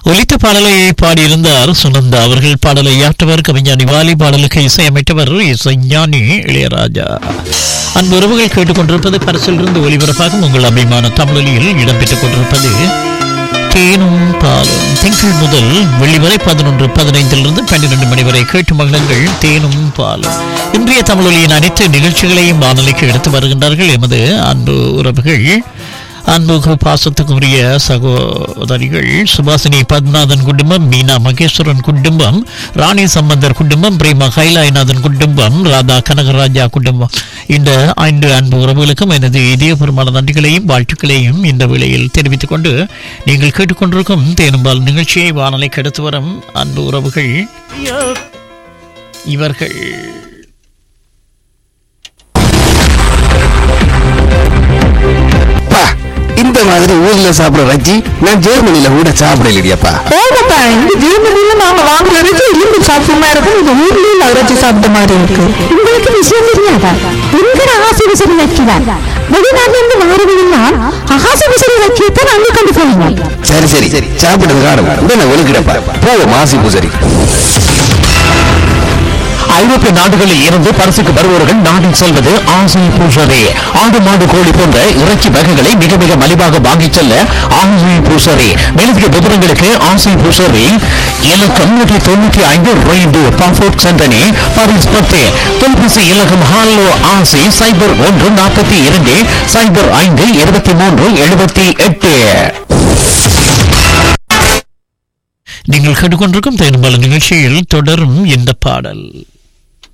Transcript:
ஒலித்த பாடலை பாடியிருந்தார் சுனந்தா அவர்கள் பாடலை யாற்றவர் கவிஞானி வாலி பாடலுக்கு இசையமைத்தவர் இசைஞானி இளையராஜா அன்பு உறவுகள் கேட்டுக்கொண்டிருப்பது பரிசிலிருந்து ஒலிபரப்பாகும் உங்கள் அபிமான தமிழொலியில் இடம்பெற்றுக் கொண்டிருப்பது தேனும் பாலும் திங்கள் முதல் வெள்ளி வரை பதினொன்று பதினைந்திலிருந்து பன்னிரண்டு மணி வரை கேட்டு மகிழுங்கள் தேனும் பாலும் இன்றைய தமிழொலியின் அனைத்து நிகழ்ச்சிகளையும் வானொலிக்கு எடுத்து வருகின்றார்கள் எமது அன்பு உறவுகள் அன்புக்கு பாசத்துக்குரிய சகோதரிகள் சுபாசினி பத்மநாதன் குடும்பம் மீனா மகேஸ்வரன் குடும்பம் ராணி சம்பந்தர் குடும்பம் பிரேமா கைலாயநாதன் குடும்பம் ராதா கனகராஜா குடும்பம் இந்த ஐந்து அன்பு உறவுகளுக்கும் எனது இதயபூர்வமான நன்றிகளையும் வாழ்த்துக்களையும் இந்த வேளையில் தெரிவித்துக் கொண்டு நீங்கள் கேட்டுக்கொண்டிருக்கும் தேனும்பால் நிகழ்ச்சியை வானொலிக்கு எடுத்து வரும் அன்பு உறவுகள் இவர்கள் அப்பா இந்த மாதிரி ஊர்ல சாப்பிடுற ரஜ்ஜி நான் ஜெர்மனில கூட சாப்பிடலையப்பா போகப்பா இந்த ஜெர்மனில நாங்க வாங்குற இறைச்சி எலும்பு சாப்பிட்ட இருக்கும் இந்த ஊர்லயும் இறைச்சி சாப்பிட்ட மாதிரி இருக்கு உங்களுக்கு விஷயம் தெரியாதா எங்கட ஆசை விசிறி வைக்கிறார் வெளிநாட்டுல இருந்து வாரவெல்லாம் ஆசை விசிறி வைக்கத்தான் அங்கே கொண்டு போவாங்க சரி சரி சரி சாப்பிடுறது காணும் உடனே ஒழுக்கிடப்பா போவோம் மாசி பூசரி ஐரோப்பிய நாடுகளில் இருந்து பரிசுக்கு வருபவர்கள் நாட்டில் செல்வது ஆசை பூசரே ஆடு மாடு கோழி போன்ற இறைச்சி வகைகளை மிக மிக மலிவாக வாங்கிச் செல்ல ஆசை பூசரே மேலதிக விவரங்களுக்கு ஆசை பூசரே இலக்கம் நூற்றி தொண்ணூற்றி ஐந்து ரெய்டு பாஃபோர்ட் சென்டனி பாரிஸ் பத்து தொலைபேசி இலக்கம் ஹாலோ ஆசை சைபர் ஒன்று நாற்பத்தி இரண்டு சைபர் ஐந்து இருபத்தி மூன்று எழுபத்தி எட்டு நீங்கள் கேட்டுக்கொண்டிருக்கும் தேனும்பால் நிகழ்ச்சியில் தொடரும் இந்த பாடல்